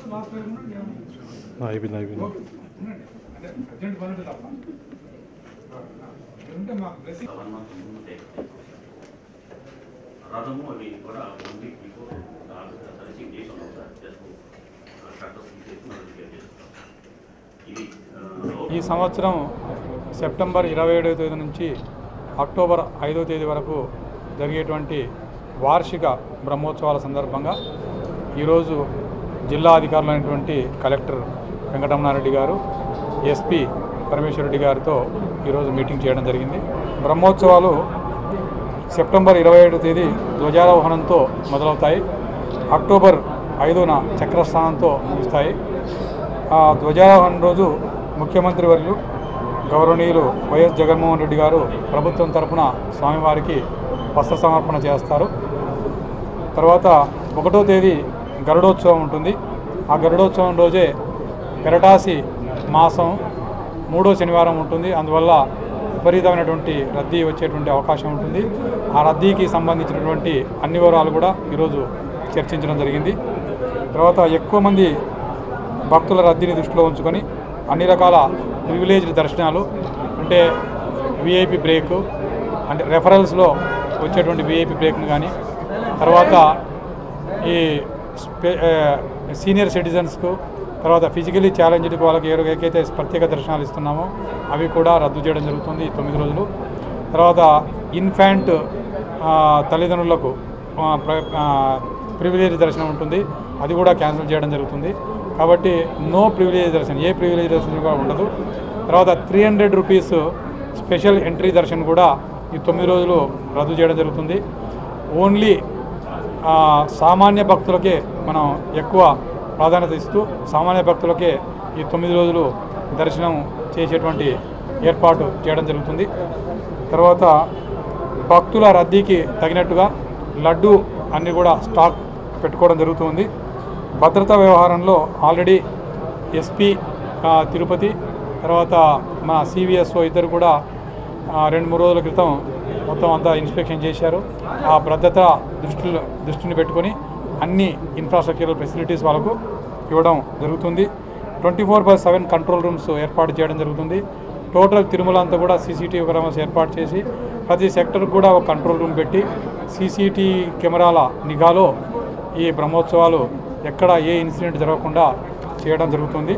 అయిపోయింది అయిపోయింది అంటే అర్జెంట్ పని ఉంటే తప్ప ఉంటే మాకు బ్లెస్సింగ్ వన్ మంత్ ముందే రథము అవి కూడా వన్ వీక్ బిఫోర్ సర్వీసింగ్ చేసి ఉన్నాం సార్ జస్ట్ ట్రాక్టర్స్ తీసేసి మనం రిపేర్ చేస్తాం ఇది ఆ, ఈ సంవత్సరం సెప్టెంబర్ ఇరవై ఏడవ తేదీ నుంచి అక్టోబర్ ఐదవ తేదీ వరకు జరిగేటువంటి వార్షిక బ్రహ్మోత్సవాల సందర్భంగా ఈరోజు జిల్లా అధికారులైనటువంటి కలెక్టర్ వెంకటరమణారెడ్డి గారు ఎస్పీ పరమేశ్వరరెడ్డి గారితో ఈరోజు మీటింగ్ చేయడం జరిగింది బ్రహ్మోత్సవాలు సెప్టెంబర్ ఇరవై ఏడు తేదీ ధ్వజారోహణంతో మొదలవుతాయి అక్టోబర్ ఐదున చక్రస్థానంతో ముగుస్తాయి ఆ ధ్వజారోహణ రోజు ముఖ్యమంత్రి వర్యులు గౌరవనీయులు వైఎస్ జగన్మోహన్ రెడ్డి గారు ప్రభుత్వం తరపున స్వామివారికి వస్త్ర సమర్పణ చేస్తారు తర్వాత ఒకటో తేదీ గరుడోత్సవం ఉంటుంది ఆ గరుడోత్సవం రోజే పెరటాసి మాసం మూడో శనివారం ఉంటుంది అందువల్ల విపరీతమైనటువంటి రద్దీ వచ్చేటువంటి అవకాశం ఉంటుంది ఆ రద్దీకి సంబంధించినటువంటి అన్ని వివరాలు కూడా ఈరోజు చర్చించడం జరిగింది తర్వాత ఎక్కువ మంది భక్తుల రద్దీని దృష్టిలో ఉంచుకొని అన్ని రకాల ప్రివిలేజ్డ్ దర్శనాలు అంటే విఐపి బ్రేక్ అంటే రెఫరల్స్లో వచ్చేటువంటి విఐపి బ్రేక్ను కానీ తర్వాత ఈ స్పె ఆ, సీనియర్ సిటిజన్స్కు తర్వాత ఫిజికలీ ఛాలెంజ్డ్ వాళ్ళకి ఏ ఏకైతే ప్రత్యేక దర్శనాలు ఇస్తున్నామో అవి కూడా రద్దు చేయడం జరుగుతుంది ఈ తొమ్మిది రోజులు తర్వాత ఇన్ఫాంట్ ఆ, తల్లిదండ్రులకు ఆ, ప్ర- ఆ, ప్రివిలేజ్ దర్శనం ఉంటుంది అది కూడా క్యాన్సిల్ చేయడం జరుగుతుంది కాబట్టి నో ప్రివిలేజ్ దర్శనం ఏ ప్రివిలేజ్ దర్శనం కూడా ఉండదు తర్వాత three hundred rupees special entry దర్శనం కూడా ఈ తొమ్మిది రోజులు రద్దు చేయడం జరుగుతుంది ఓన్లీ ఆ, సామాన్య భక్తులకే మనం ఎక్కువ ప్రాధాన్యత ఇస్తూ సామాన్య భక్తులకే ఈ తొమ్మిది రోజులు దర్శనం చేసేటువంటి ఏర్పాటు చేయడం జరుగుతుంది తర్వాత భక్తుల రద్దీకి తగినట్టుగా లడ్డు అన్ని కూడా స్టాక్ పెట్టుకోవడం జరుగుతుంది భద్రతా వ్యవహారంలో ఆల్రెడీ ఎస్పీ ఆ, తిరుపతి తర్వాత మా సివిఎస్ఓ ఇద్దరు కూడా ఆ, రెండు మూడు రోజుల క్రితం మొత్తం అంతా ఇన్స్పెక్షన్ చేశారు ఆ భద్రత దృష్టిలో దృష్టిని పెట్టుకొని అన్ని ఇన్ఫ్రాస్ట్రక్చరల్ ఫెసిలిటీస్ వాళ్ళకు ఇవ్వడం జరుగుతుంది twenty four by seven control rooms ఏర్పాటు చేయడం జరుగుతుంది టోటల్ తిరుమల అంతా కూడా సీసీటీవీ కెమెరాస్ ఏర్పాటు చేసి ప్రతి సెక్టర్కి కూడా ఒక కంట్రోల్ రూమ్ పెట్టి సీసీటీ కెమెరాల నిఘాలో ఈ బ్రహ్మోత్సవాలు ఎక్కడ ఏ ఇన్సిడెంట్ జరగకుండా చేయడం జరుగుతుంది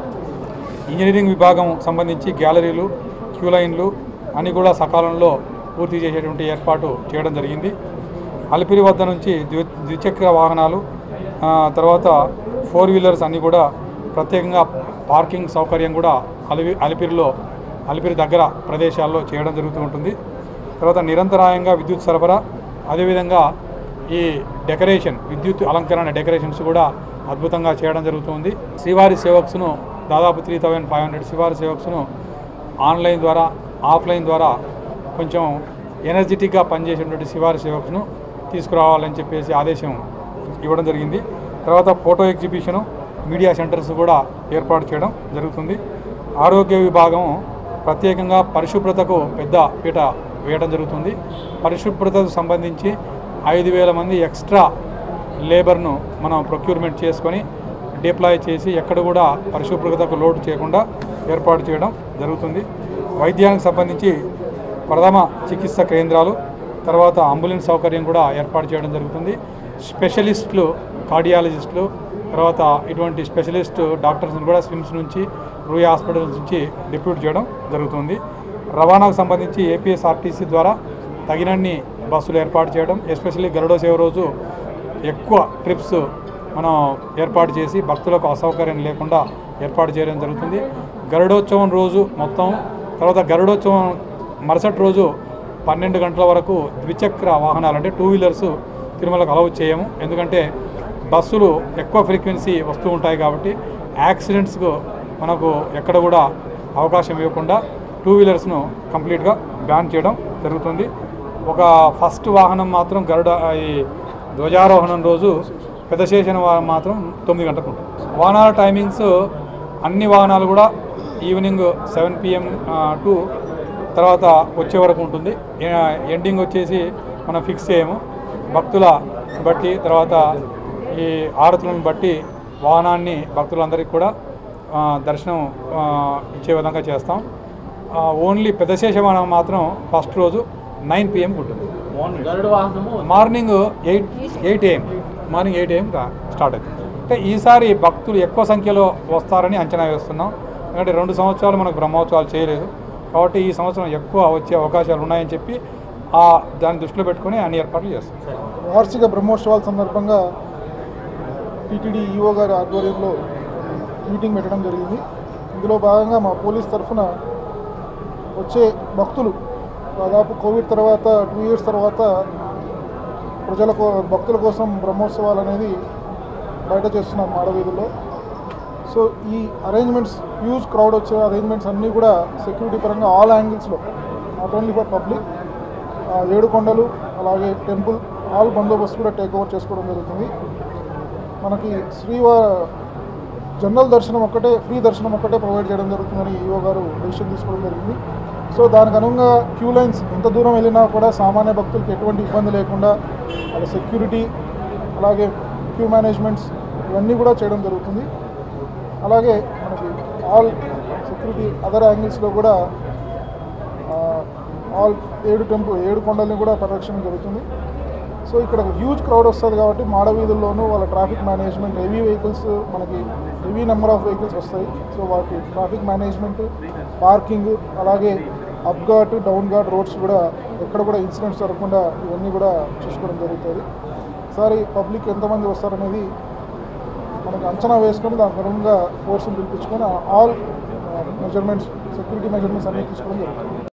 ఇంజనీరింగ్ విభాగం సంబంధించి గ్యాలరీలు క్యూ లైన్లు అన్నీ కూడా సకాలంలో పూర్తి చేసేటువంటి ఏర్పాటు చేయడం జరిగింది అలిపిరి వద్ద నుంచి ద్వి ద్విచక్ర వాహనాలు ఆ, తర్వాత ఫోర్ వీలర్స్ అన్నీ కూడా ప్రత్యేకంగా పార్కింగ్ సౌకర్యం కూడా అలిపి అలిపిరిలో అలిపిరి దగ్గర ప్రదేశాల్లో చేయడం జరుగుతూ ఉంటుంది తర్వాత నిరంతరాయంగా విద్యుత్ సరఫరా అదేవిధంగా ఈ డెకరేషన్ విద్యుత్ అలంకరణ డెకరేషన్స్ కూడా అద్భుతంగా చేయడం జరుగుతుంది శ్రీవారి సేవక్స్ను దాదాపు త్రీ థౌజండ్ ఫైవ్ హండ్రెడ్ శ్రీవారి సేవక్స్ను ఆన్లైన్ ద్వారా ఆఫ్లైన్ ద్వారా కొంచెం ఎనర్జెటిక్గా పనిచేసేటువంటి శివారి సేవక్స్ను తీసుకురావాలని చెప్పేసి ఆదేశం ఇవ్వడం జరిగింది తర్వాత ఫోటో ఎగ్జిబిషను మీడియా సెంటర్స్ కూడా ఏర్పాటు చేయడం జరుగుతుంది ఆరోగ్య విభాగం ప్రత్యేకంగా పరిశుభ్రతకు పెద్ద పీట వేయడం జరుగుతుంది పరిశుభ్రతకు సంబంధించి ఐదు వేల మంది ఎక్స్ట్రా లేబర్ను మనం ప్రొక్యూర్మెంట్ చేసుకొని డిప్లాయ్ చేసి ఎక్కడ కూడా పరిశుభ్రతకు లోటు చేయకుండా ఏర్పాటు చేయడం జరుగుతుంది వైద్యానికి సంబంధించి ప్రథమ చికిత్స కేంద్రాలు తర్వాత అంబులెన్స్ సౌకర్యం కూడా ఏర్పాటు చేయడం జరుగుతుంది స్పెషలిస్టులు కార్డియాలజిస్టులు తర్వాత ఇటువంటి స్పెషలిస్ట్ డాక్టర్స్ని కూడా స్విమ్స్ నుంచి రూయ్ హాస్పిటల్స్ నుంచి డిప్యూట్ చేయడం జరుగుతుంది రవాణాకు సంబంధించి ఏపీఎస్ఆర్టీసీ ద్వారా తగినన్ని బస్సులు ఏర్పాటు చేయడం ఎస్పెషల్లీ గరుడ సేవ రోజు ఎక్కువ ట్రిప్స్ మనం ఏర్పాటు చేసి భక్తులకు అసౌకర్యం లేకుండా ఏర్పాటు చేయడం జరుగుతుంది గరుడోత్సవం రోజు మొత్తం తర్వాత గరుడోత్సవం మరుసటి రోజు పన్నెండు గంటల వరకు ద్విచక్ర వాహనాలు అంటే టూ వీలర్స్ తిరుమలకు అలౌ చేయము ఎందుకంటే బస్సులు ఎక్కువ ఫ్రీక్వెన్సీ వస్తూ ఉంటాయి కాబట్టి యాక్సిడెంట్స్కు మనకు ఎక్కడ కూడా అవకాశం ఇవ్వకుండా టూ వీలర్స్ను కంప్లీట్గా బ్యాన్ చేయడం జరుగుతుంది ఒక ఫస్ట్ వాహనం మాత్రం గరుడ ఈ ధ్వజారోహణం రోజు పెద్దశేషన వాహనం మాత్రం తొమ్మిది గంటలకు ఉంటుంది వాహనాల టైమింగ్స్ అన్ని వాహనాలు కూడా ఈవినింగ్ సెవెన్ పిఎం టు తర్వాత వచ్చే వరకు ఉంటుంది ఏ- ఎండింగ్ వచ్చేసి మనం ఫిక్స్ చేయము భక్తుల బట్టి తర్వాత ఈ ఆరతులను బట్టి వాహనాన్ని భక్తులందరికీ కూడా ఆ, దర్శనం ఆ, ఇచ్చే విధంగా చేస్తాం ఆ, ఓన్లీ పెద్దశేష వాహనం మాత్రం ఫస్ట్ రోజు నైన్ పిఎంకి ఉంటుంది గరుడ వాహనము morning eight eight AM morning eight AM start అవుతుంది అంటే ఈసారి భక్తులు ఎక్కువ సంఖ్యలో వస్తారని అంచనా వేస్తున్నాం ఎందుకంటే రెండు సంవత్సరాలు మనకు బ్రహ్మోత్సవాలు చేయలేదు కాబట్టి ఈ సంవత్సరం ఎక్కువ వచ్చే అవకాశాలు ఉన్నాయని చెప్పి ఆ దాన్ని దృష్టిలో పెట్టుకొని అన్ని ఏర్పాట్లు చేస్తాం వార్షిక బ్రహ్మోత్సవాల సందర్భంగా టీటీడీ ఈఓ గారి ఆధ్వర్యంలో మీటింగ్ పెట్టడం జరిగింది ఇందులో భాగంగా మా పోలీస్ తరఫున వచ్చే భక్తులు దాదాపు కోవిడ్ తర్వాత టూ ఇయర్స్ తర్వాత ప్రజల కో భక్తుల కోసం బ్రహ్మోత్సవాలు అనేది బయట చేస్తున్నాం మాడవీధుల్లో సో ఈ అరేంజ్మెంట్స్ హ్యూజ్ క్రౌడ్ వచ్చే అరేంజ్మెంట్స్ అన్నీ కూడా సెక్యూరిటీ పరంగా ఆల్ యాంగిల్స్లో నాట్ ఓన్లీ ఫర్ పబ్లిక్ ఏడు కొండలు అలాగే టెంపుల్ ఆల్ బందోబస్తు కూడా టేక్ ఓవర్ చేసుకోవడం జరుగుతుంది మనకి శ్రీవా జనరల్ దర్శనం ఒక్కటే ఫ్రీ దర్శనం ఒక్కటే ప్రొవైడ్ చేయడం జరుగుతుందని ఈఓ గారు డెసిషన్ తీసుకోవడం జరిగింది సో దానికి అనుగుణంగా క్యూ లైన్స్ ఎంత దూరం వెళ్ళినా కూడా సామాన్య భక్తులకు ఎటువంటి ఇబ్బంది లేకుండా వాళ్ళ సెక్యూరిటీ అలాగే క్యూ మేనేజ్మెంట్స్ ఇవన్నీ కూడా చేయడం జరుగుతుంది అలాగే మనకి ఆల్ సెక్యూరిటీ అదర్ యాంగిల్స్లో కూడా ఆ, ఆల్ ఏడు టెంపుల్ ఏడు కొండల్ని కూడా పరిరక్షణ జరుగుతుంది సో ఇక్కడ హ్యూజ్ క్రౌడ్ వస్తుంది కాబట్టి మాడవీధుల్లోనూ వాళ్ళ ట్రాఫిక్ మేనేజ్మెంట్ హెవీ వెహికల్స్ మనకి హెవీ నెంబర్ ఆఫ్ వెహికల్స్ వస్తాయి సో వాటి ట్రాఫిక్ మేనేజ్మెంట్ పార్కింగ్ అలాగే up ghat down ghat roads కూడా ఎక్కడ కూడా ఇన్సిడెంట్స్ జరగకుండా ఇవన్నీ కూడా చూసుకోవడం జరుగుతుంది ఈసారి పబ్లిక్ ఎంతమంది వస్తారనేది మనకు అంచనా వేసుకొని దాని అనుగుణంగా ఫోర్స్ని పిలిపించుకొని ఆల్ మెజర్మెంట్స్ సెక్యూరిటీ మెజర్మెంట్స్ అన్నీ తీసుకోవడం జరుగుతుంది